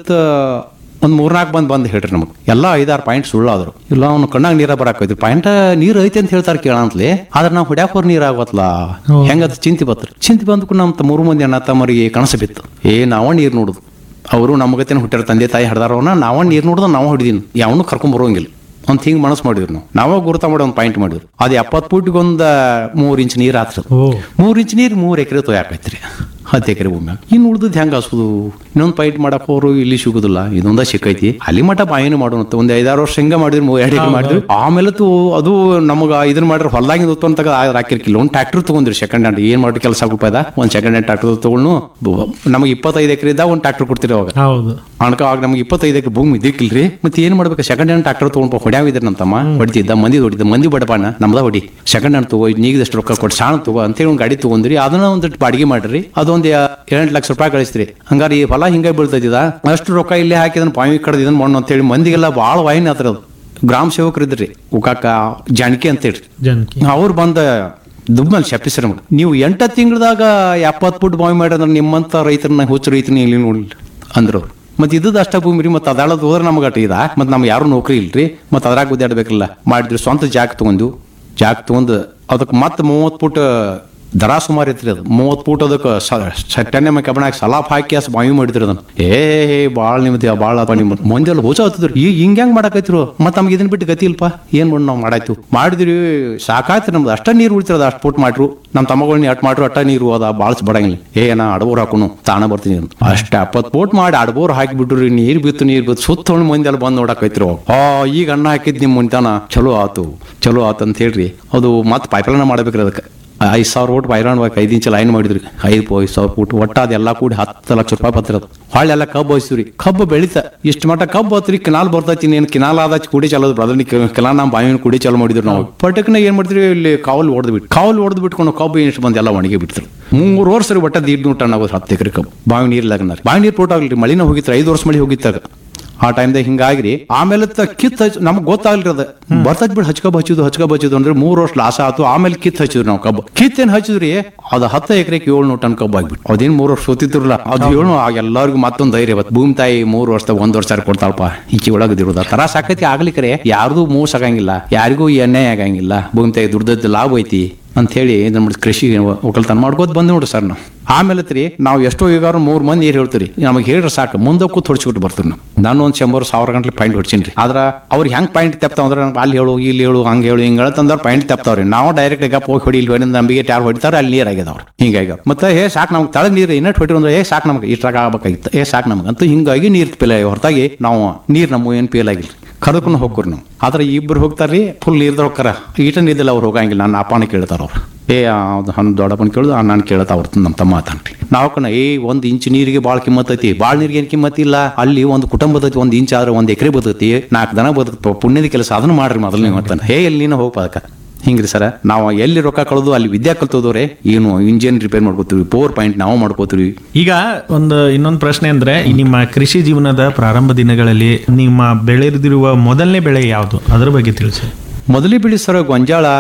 ಒಂದ್ ಮೂರ್ನಾಲ್ಕು ಬಂದ್ ಬಂದ್ ಹೇಳ್ರಿ ನಮಗೆ ಎಲ್ಲ ಐದಾರು ಪಾಯಿಂಟ್ ಸುಳ್ಳಾದ್ರು ಇಲ್ಲ ಅವ್ನು ಕಣ್ಣಾಗ ನೀರ ಬರಾಕೈತಿ ಪಾಯಿಂಟ್ ನೀರ್ ಐತಿ ಅಂತ ಹೇಳ್ತಾರ ಕೇಳಂತ್ಲಿ ಆದ್ರೆ ನಾವು ಹೊಡ್ಯಾಕ ಹೋರ್ ನೀರ್ ಆಗತ್ಲ ಹೆಂಗದ ಚಿಂತೆ ಬತ್ರಿ ಚಿಂತೆ ಬಂದ್ಕು ನಮ್ಮ ಮೂರು ಮಂದಿ ಅಣ್ಣ ತಮ್ಮರಿಗೆ ಕನಸು ಬಿತ್ತು ಏ ನಾವ ನೀರ್ ನೋಡುದು ಅವರು ನಮಗತೇನೆ ಹುಟ್ಟಾರ ತಂದೆ ತಾಯಿ ಹಡ್ದಾರವನ್ನ ನಾವ ನೀರ್ ನೋಡುದ ನಾವು ಹೊಡಿದೀನಿ ಯಾವನು ಕರ್ಕೊಂಡ್ ಬರೋಂಗಿಲ್ಲ ಅಂತ ಹಿಂಗ್ ಮನಸ್ಸು ಮಾಡಿದ್ರು ನಾವು ನಾವ ಗುರುತ ಮಾಡಿ ಒಂದು ಪಾಯಿಂಟ್ ಮಾಡಿದ್ರು ಅದು ಎಪ್ಪತ್ತು ಫೂಟ್ಗೆ ಒಂದು ಮೂರ್ ಇಂಚ್ ನೀರ್ ಆತ್ರದ ಓ ಮೂರ್ ಇಂಚ್ ನೀರು ಮೂರ್ ಎಕರೆ ತೊಯಾಕೈತ್ರಿ ಹತ್ತು ಎಕರೆ ಭೂಮ್ಯಾಗ ಇನ್ನು ಉಳ್ದದ್ ಹೆಂಗ ಹಸುದು ಇನ್ನೊಂದು ಪೈಟ್ ಮಾಡಕ್ ಹೋರು ಇಲ್ಲಿ ಸಿಗುದಿಲ್ಲ ಇದೊಂದ ಸಿಕ್ಕೈತಿ ಅಲ್ಲಿ ಮಟ ಬಾಯಿನ ಮಾಡೋಣ ಒಂದ್ ಐದಾರು ವರ್ಷ ಹಿಂಗ ಮಾಡಿದ್ರಿ ಮೂರ್ ಎರಡು ಎಕರೆ ಮಾಡಿದ್ರಿ ಆಮೇಲೆ ತು ಅದು ನಮಗ ಇದನ್ನ ಮಾಡಿದ್ರೆ ಹೊಲ್ದಾಗಿಂದ ಉತ್ಪನ್ನ ತಗ ಹಾಕಿರ್ಕಿಲ್ಲ ಒಂದು ಟ್ರ್ಯಾಕ್ಟರ್ ತಗೊಂಡ್ರಿ ಸೆಕೆಂಡ್ ಹ್ಯಾಂಡ್ ಏನ್ ಮಾಡಿ ಕೆಲಸ ರೂಪಾಯಿದ ಒಂದ್ ಸೆಕೆಂಡ್ ಹ್ಯಾಂಡ್ ಟ್ರ್ಯಾಕ್ಟರ್ ತಗೊಂಡು ನಮಗೆ ಇಪ್ಪತ್ತೈದು ಎಕರೆ ಇದ್ದಾಗ ಒಂದು ಟ್ರ್ಯಾಕ್ಟರ್ ಕೊಡ್ತೀರಿ ಅವಾಗ ಹೌದು ಅನ್ಕ ಆಗ ನಮ್ಗೆ ಇಪ್ಪತ್ತೈದು ಎಕರೆ ಭೂಮಿ ಇದ್ದಿಕ್ಕಿಲ್ರಿ ಮತ್ತೆ ಏನ್ ಮಾಡ್ಬೇಕು ಸೆಕೆಂಡ್ ಹ್ಯಾಂಡ್ ಟ್ರಾಕ್ಟರ್ ತಗೊಂಡ್ ಹೊಡ್ಯಾವ ಇದ್ರ ನಮ್ಮಮ್ಮ ಹೊಡಿತಿದ್ದ ಮಂದಿ ಹೊಡಿದ ಮಂದಿ ಬಡಪಾನ ನಮ್ದ ಹೊಡಿ ಸೆಕೆಂಡ್ ಹ್ಯಾಂಡ್ ತಗೋ ನೀಗದಷ್ಟು ರೊಕ್ಕ ಕೊಟ್ಟು ಸಾಣ ತಗೋ ಅಂತೇಳಿ ಒಂದು ಗಾಡಿ ತಗೊಂಡ್ರಿ ಅದನ್ನ ಒಂದಿಟ್ಟು ಬಾಡಿಗೆ ಮಾಡ್ರಿ ಅದೊಂದು ಎಂಟು ಲಕ್ಷ ರೂಪಾಯಿ ಕಳಿಸ್ರಿ ಹಂಗಾರೆ ಈ ಹೊಲ ಹಿಂಗೆ ಬೀಳ್ತೈತಿದ ಅಷ್ಟು ರೊಕ್ಕ ಇಲ್ಲೇ ಹಾಕಿದನ್ ಪಾಯಿ ಕಡ್ದು ಇದನ್ನ ಮಾಡೋಣ ಅಂತೇಳಿ ಮಂದಿಗೆಲ್ಲ ಭಾಳ ವಾಯಿನ ಆತ್ರ ಅದು ಗ್ರಾಮ ಸೇವಕರು ಇದ್ರಿ ಉಕಾಕ ಜಾನಕಿ ಅಂತೇಳಿ ಜನಕ್ಕೆ ಅವ್ರು ಬಂದ ದುಬ್ಬಲ್ ಶಪಿಸ್ರ ನಮ್ಗೆ ನೀವು ಎಂಟ ತಿಂಗಳದಾಗ ಎಪ್ಪತ್ತು ಫುಟ್ ಬಾವಿ ಮಾಡಿದ್ರೆ ನಿಮ್ಮಂತ ರೈತರನ್ನ ಹುಚ್ಚು ರೈತರನ್ನ ಇಲ್ಲಿ ನೋಡಿಲ್ಲ ಅಂದ್ರು ಅವ್ರು ಮತ್ತೆ ಇದ್ದದ ಅಷ್ಟ ಭೂಮಿ ರೀ ಮತ್ತೆ ಅದಾಳದ್ ಹೋದ್ರೆ ನಮ್ಗೆ ಅಟ್ ಇದ ಮತ್ತೆ ನಮ್ಗೆ ಯಾರು ನೌಕರಿ ಇಲ್ರಿ ಮತ್ತೆ ಅದ್ರಾಗ ಗುದ್ದಾಡ್ಬೇಕಲ್ಲ ಮಾಡಿದ್ರಿ ಸ್ವಂತ ಜಾಗ ತಗೊಂಡು ಜಾಗ ತಗೊಂಡು ಅದಕ್ಕೆ ಮತ್ತೆ ಮೂವತ್ತು ಫುಟ್ ದರ ಸುಮಾರು ಐತ್ರಿ ಅದು ಮೂವತ್ತು ಫೂಟ್ ಅದಕ್ಕೆ ಸಟ್ಟೆಣ್ಣೆ ಮೈ ಕಬ್ಬಣಾಗ ಸಲಾಪ್ ಹಾಕಿ ಅಸ್ ಬಾವಿ ಮಾಡಿದ್ರಿ ಅದನ್ನ ಏ ಭಾಳ ನಿಮ್ದು ಭಾಳ ನಿಮ್ಮ ಮಂದಿಲ್ಲ ಹೋಚ ಹತ್ತಿದ್ರಿ ಈಗ ಹಿಂಗ್ ಹೆಂಗ್ ಮಾಡಕೈತ್ರು ಮತ್ತೆ ನಮ್ಗೆ ಇದನ್ನ ಬಿಟ್ಟು ಗತಿ ಇಲ್ಪ ಏನ್ ಮಾಡಿ ನಾವು ಮಾಡಾಯ್ತು ಮಾಡಿದ್ರಿ ಸಾಕಾಯ್ತು ನಮ್ದು ಅಷ್ಟ ನೀರು ಉಳಿತಿರೋದು ಅಷ್ಟು ಫುಟ್ ಮಾಡ್ರು ನಮ್ಮ ತಮ್ಮಗಳನ್ನ ಅಟ್ ಮಾಡ್ರು ಅಟ್ಟ ನೀರು ಅದ ಬಾಳ್ಸ್ ಬಡಂಗಿಲ್ಲ ಏ ನಾ ಅಡಬೋರ್ ಹಾಕೋನು ತಾಣ ಬರ್ತೀನಿ ಅಂತ ಅಷ್ಟ ಎಪ್ಪತ್ತು ಫೋಟ್ ಮಾಡಿ ಅಡಬೋರ್ ಹಾಕಿ ಬಿಟ್ರಿ ನೀರ್ ಬಿತ್ತು ನೀರ್ ಬಿತ್ತು ಸುತ್ತ ಮಂದಿ ಎಲ್ಲ ಬಂದು ನೋಡಕೈತ್ರು ಆ ಈಗ ಅಣ್ಣ ಹಾಕಿದ್ ನಿಮ್ ಮುಂತಾನ ಚಲೋ ಆತು ಚಲೋ ಆತು ಅಂತ ಹೇಳ್ರಿ ಅದು ಮತ್ತೆ ಪೈಪ್ಲೈನ್ ಮಾಡ್ಬೇಕ್ರಿ ಅದಕ್ಕೆ ಐದು ಸಾವಿರ ಓಟ್ ಬೈರಾಣ್ ಬೇಕು ಐದು ಇಂಚ್ ಲೈನ್ ಮಾಡಿದ್ರಿ ಐದು ಐದು ಸಾವಿರ ಫೂಟ್ ಒಟ್ಟ ಅದೆಲ್ಲ ಕೂಡಿ ಹತ್ತು ಲಕ್ಷ ರೂಪಾಯಿ ಬತ್ತಿರೋದು ಹೊಳ್ಳಿ ಎಲ್ಲ ಕಬ್ಬು ಹೋಯ್ಸಿವ್ರಿ ಕಬ್ಬು ಬೆಳಿತ ಇಷ್ಟು ಮಟ್ಟ ಕಬ್ಬು ಹತ್ರಿ ಕಿನಾಲ್ ಬರ್ತೈತಿ ನೀನು ಕಿನಾಲ್ ಆದ ಕುಡಿ ಚಲೋದು ಬ್ರದರ್ ಕಿನಾಲ್ ನಮ್ಮ ಬಾವಿನ ಕುಡಿ ಚಲೋ ಮಾಡಿದ್ರು ನಾವು ಪಟಕ್ನ ಏನ್ ಮಾಡ್ತೀವಿ ಇಲ್ಲಿ ಕಾವಲ್ ಹೊಡೆದು ಬಿಟ್ಟು ಕಾವಲ್ ಹೊಡೆದು ಬಿಟ್ಕೊಂಡು ಕಬ್ಬು ಎಷ್ಟು ಬಂದು ಎಲ್ಲ ಒಣಗಿ ಬಿಡ್ತಾರೆ ಮೂರು ವರ್ಷ ರೀ ಒಟ್ಟ ದೀಡ್ ನೂಟ ಆಗೋದು ಹತ್ತು ಎಕರೆ ಕಬ್ಬು ಬಾವಿ ನೀರ್ಲಾಗ ಬಾವಿ ನೀರು ಪೋಟ್ ಆಗ್ಲಿ ಮಳಿನ ಹೋಗಿತ್ತು ಐದು ವರ್ಷ ಮಳಿ ಹೋಗಿತ್ತಾಗ ಆ ಟೈಮ್ದಾಗ ಹಿಂಗಾಗ್ರಿ ಆಮೇಲೆ ತ ಕಿತ್ ಹಚ್ ನಮ್ಗೆ ಗೊತ್ತಾಗ್ಲಿ ಅದ ಬರ್ತೈತ್ ಬಿಡ್ ಹಚ್ಕಬ್ ಹಚ್ಚುದು ಹಚ್ಕಬ್ ಹಚ್ಚುದು ಅಂದ್ರೆ ಮೂರ್ ವರ್ಷ ಲಾಸ ಆತು ಆಮೇಲೆ ಕಿತ್ ಹಚ್ಚಿದ್ರಿ ನಾವು ಕಬ್ಬು ಕಿತ್ ಏನ್ ಹಚ್ಚಿದ್ರಿ ಅದ ಹತ್ತು ಎಕರೆಗೆ ಏಳ್ನೂರು ಟನ್ ಕಬ್ಬು ಆಗ್ಬಿಟ್ಟು ಅದೇನ್ ಮೂರ್ ವರ್ಷ ಸೋತಿದ್ರಲ್ಲ ಅದು ಏಳು ಎಲ್ಲರಿಗೂ ಮತ್ತೊಂದು ಧೈರ್ಯ ಇವತ್ತು ಭೂಮಿ ತಾಯಿ ಮೂರ್ ವರ್ಷದಾಗ ಒಂದ್ ವರ್ಷ ಕೊಡ್ತಾಳಪ್ಪ ಈಚೆ ಒಳಗದಿರೋದ ತರ ಸಾಕೈತಿ ಆಗ್ಲಿಕ್ಕರೆ ಯಾರ್ದು ಮೋಸ ಆಗಂಗಿಲ್ಲ ಯಾರಿಗೂ ಈ ಅನ್ಯಾಯ ಆಗಂಗಿಲ್ಲ ಭೂಮಿ ತಾಯಿ ದುಡ್ದದ್ದು ಲಾಭ ಐತಿ ಅಂತ ಹೇಳಿ ನಮ್ಮ ಕೃಷಿ ಒಕ್ಕಲ್ತನ ಮಾಡ್ಕೋತ ಬಂದ್ ನೋಡ್ರಿ ಸರ್ ನಾವು ಆಮೇಲೆ ತ್ರಿ ನಾವು ಎಷ್ಟೋ ಈಗ ಮೂರ್ ಮಂದಿ ಏನ್ ಹೇಳ್ತೀರಿ ನಮಗೆ ಹೇಳ್ರಿ ಸಾಕು ಮುಂದೆ ಕೂತ್ ಹೊಡ್ಸ್ಬಿಟ್ಟು ಬರ್ತೀವಿ ನಾವು ನಾನು ಒಂದ್ ಶಂಬರ್ ಸಾವಿರ ಗಂಟ್ಲೆ ಪಾಯಿಂಟ್ ಹೊಡ್ಸೀನಿ ರೀ ಆದ್ರ ಅವ್ರಿಗೆ ಹೆಂಗ್ ಪಾಯಿಂಟ್ ತೆಪ್ತಾವ ಅಂದ್ರೆ ನಂಗೆ ಅಲ್ಲಿ ಹೇಳು ಇಲ್ಲಿ ಹೇಳು ಹಂಗೆ ಹೇಳು ಹಿಂಗೆ ಹೇಳ್ತಂದ್ರೆ ಪಾಯಿಂಟ್ ತೆಪ್ತಾವ್ರಿ ನಾವು ಡೈರೆಕ್ಟ್ ಈಗ ಹೋಗಿ ಹೊಡಿ ಇಲ್ಲಿ ನಂಬಿಗೆ ಯಾರು ಹೊಡಿತಾರ ಅಲ್ಲಿ ನೀರ್ ಆಗ್ಯದವ್ರು ಹಿಂಗಾಗಿ ಮತ್ತೆ ಏ ಸಾಕು ನಮ್ಗೆ ತಳಗ್ ನೀರು ಇನ್ನಟ್ ಹೊಡಿ ಅಂದ್ರೆ ಏ ಸಾಕು ನಮ್ಗೆ ಇಷ್ಟಾಗ ಆಗ್ಬೇಕಾಗಿತ್ತು ಏ ಸಾಕು ನಮ್ಗೆ ಅಂತ ಹಿಂಗಾಗಿ ನೀರ್ ಪೇಲ ಹೊರತಾಗಿ ನಾವು ನೀರ್ ನಮ್ಮ ಏನು ಪೇಲ್ ಆಗಿಲ್ಲ ಕರ್ಕೊಂಡು ಹೋಗ್ರಿ ನಾವು ಆದ್ರೆ ಇಬ್ರು ಹೋಗ್ತಾರ್ರಿ ಫುಲ್ ನೀರ್ದ ಹೋಗ್ತಾರ ಈಟ ನೀರ್ದಲ್ಲ ಅವ್ರು ಹೋಗಂಗಿಲ್ಲ ನನ್ನ ಅಪ್ಪನ ಕೇಳ್ತಾರ ಅವ್ರು ಏ ಅದು ಹನ್ ದೊಡ್ಡಪ್ಪನ ಕೇಳುದು ನಾನು ಕೇಳತ್ತ ಅವ್ರ ನಮ್ಮ ತಮ್ಮ ಆತನ್ರಿ ನಾವು ಕಣ ಏ ಒಂದ್ ಇಂಚ್ ನೀರಿಗೆ ಭಾಳ ಕಿಮ್ಮತ್ ಐತಿ ಭಾಳ ನೀರಿಗೆ ಏನ್ ಕಿಮ್ಮತ್ ಇಲ್ಲ ಅಲ್ಲಿ ಒಂದು ಕುಟುಂಬ ಬರ್ತೈತಿ ಒಂದ್ ಇಂಚ್ ಆದ್ರೆ ಒಂದ್ ಎಕರೆ ಬರ್ತೈತಿ ನಾಲ್ಕು ದನ ಬದುಕ ಪುಣ್ಯದ ಕೆಲಸ ಅದನ್ನ ಮಾಡ್ರಿ ಮೊದಲು ನೀವು ಅಂತಾನೆ ಹೇ ಎಲ್ಲಿ ನೀನು ಹೋಗ್ಪ ಅದಕ್ಕೆ ಹಿಂಗ್ರಿ ಸರ ನಾವು ಎಲ್ಲಿ ರೊಕ್ಕ ಕಳೆದು ಅಲ್ಲಿ ವಿದ್ಯಾ ಕಲ್ತೋದವ್ರೆ ಏನು ಇಂಜಿನ್ ರಿಪೇರ್ ಮಾಡ್ಕೋತೀವಿ ಪವರ್ ಪಾಯಿಂಟ್ ನಾವು ಮಾಡ್ಕೋತೀವಿ ಈಗ ಒಂದು ಇನ್ನೊಂದು ಪ್ರಶ್ನೆ ಅಂದ್ರೆ ಈ ನಿಮ್ಮ ಕೃಷಿ ಜೀವನದ ಪ್ರಾರಂಭ ದಿನಗಳಲ್ಲಿ ನಿಮ್ಮ ಬೆಳೆದಿರುವ ಮೊದಲನೇ ಬೆಳೆ ಯಾವುದು ಅದ್ರ ಬಗ್ಗೆ ತಿಳಿಸಿ ಮೊದಲೇ ಬಿಡಿ ಸರ್ ಗೊಂಜಾಳ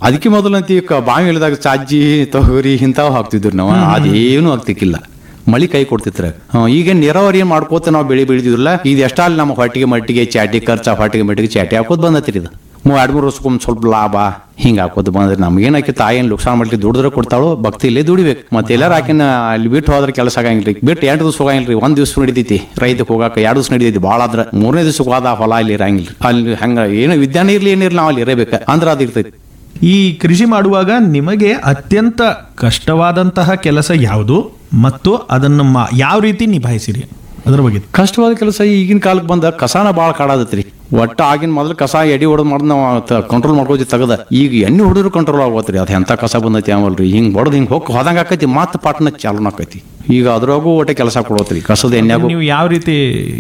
ಅದಕ್ಕೆ ಮೊದಲಂತಿ ಕ- ಬಾವಿ ಇಳಿದಾಗ ಚಾಜ್ಜಿ ತೊಗರಿ ಇಂಥವು ಹಾಕ್ತಿದ್ರು ನಾವು ಅದೇನು ಆಗ್ತಿಕ್ಕಿಲ್ಲ ಮಳಿ ಕೈ ಕೊಡ್ತಿತ್ರ ಈಗ ನೀರಾವರಿ ಏನ್ ಮಾಡ್ಕೋತ ನಾವು ಬೆಳೆ ಬೆಳೆದಿದ್ರಲ್ಲ ಇದು ಎಷ್ಟಾಲ್ ನಮ್ಮ ಹೊಟ್ಟಿಗೆ ಮಟ್ಟಿಗೆ ಚಾಟಿ ಖರ್ಚ ಹೊಟ್ಟಿಗೆ ಮಟ್ಟಿಗೆ ಚಾಟಿ ಹಾಕೋದ್ ಬಂದತ್ರಿ ಇದು ಮೂ ಎರಡು ಮೂರು ವರ್ಷಕ್ಕೊಮ್ಮೆ ಸ್ವಲ್ಪ ಲಾಭ ಹಿಂಗ ಹಾಕೋದು ಬಂದ್ರೆ ನಮ್ಗೇನ್ ಆಕಿ ತಾಯಿ ಲುಕ್ಸಾನ್ ಮಾಡ್ಲಿ ದುಡಿದ್ರೆ ಕೊಡ್ತಾಳು ಭಕ್ತಿ ಇಲ್ಲೇ ದುಡಿಬೇಕು ಮತ್ತೆ ಎಲ್ಲಾರ ಆಕಿನ ಅಲ್ಲಿ ಬಿಟ್ಟು ಹೋದ್ರೆ ಕೆಲಸ ಆಗಂಗಿಲ್ರಿ ಬಿಟ್ಟು ಎಂಟು ದಿವಸ ಹೋಗಂಗಿಲ್ರಿ ಒಂದ್ ದಿವಸ ನಡಿತೈತಿ ರೈತಕ್ಕೆ ಹೋಗಾಕ ಎರಡು ದಿವಸ ನಡಿತೈತಿ ಭಾಳ ಆದ್ರ ಮೂರನೇ ದಿವಸಕ್ಕೆ ಹೋದ ಹೊಲ ಇಲ್ಲಿ ಇರಂಗಿಲ್ರಿ ಅಲ್ಲಿ ಹಂಗ ಏನು ವಿದ್ಯಾನ ಇರ್ಲಿ ಏನಿರ್ಲಿ ನಾವು ಅಲ್ಲಿ ಇರಬೇಕು ಅಂದ್ರೆ ಅದು ಇರ್ತೈತಿ ಈ ಕೃಷಿ ಮಾಡುವಾಗ ನಿಮಗೆ ಅತ್ಯಂತ ಕಷ್ಟವಾದಂತಹ ಕೆಲಸ ಯಾವುದು ಮತ್ತು ಅದನ್ನು ಮಾ- ಯಾವ ರೀತಿ ನಿಭಾಯಿಸಿರಿ ಅದ್ರ ಬಗ್ಗೆ ಕಷ್ಟವಾದ ಕೆಲಸ ಈಗಿನ ಕಾಲಕ್ಕೆ ಬಂದ ಕಸಾನ ಭಾಳ ಕಾಡಾದತ್ರಿ ಒಟ್ಟ ಆಗಿನ ಮೊದಲು ಕಸ ಎಡಿ ಹೊಡೆದ್ ಮಾಡಿ ನಾವು ಕಂಟ್ರೋಲ್ ಮಾಡ್ಕೋತಿ ತಗದ ಈಗ ಎಣ್ಣೆ ಹೊಡೆದ್ರು ಕಂಟ್ರೋಲ್ ಆಗೋತ್ರಿ ಅದು ಎಂತ ಕಸ ಬಂದೈತಿ ಆಮಲ್ರಿ ಹಿಂಗ್ ಹೊಡೆದ್ ಹಿಂಗ್ ಹೋಗಿ ಹೋದಂಗ ಆಕೈತಿ ಮತ್ತೆ ಪಾಟ್ನ ಚಾಲನ ಆಕೈತಿ ಈಗ ಅದ್ರಾಗೂ ಒಟ್ಟೆ ಕೆಲಸ ಕೊಡೋತ್ರಿ ಕಸದ ಎಣ್ಣೆಗೂ ನೀವು ಯಾವ ರೀತಿ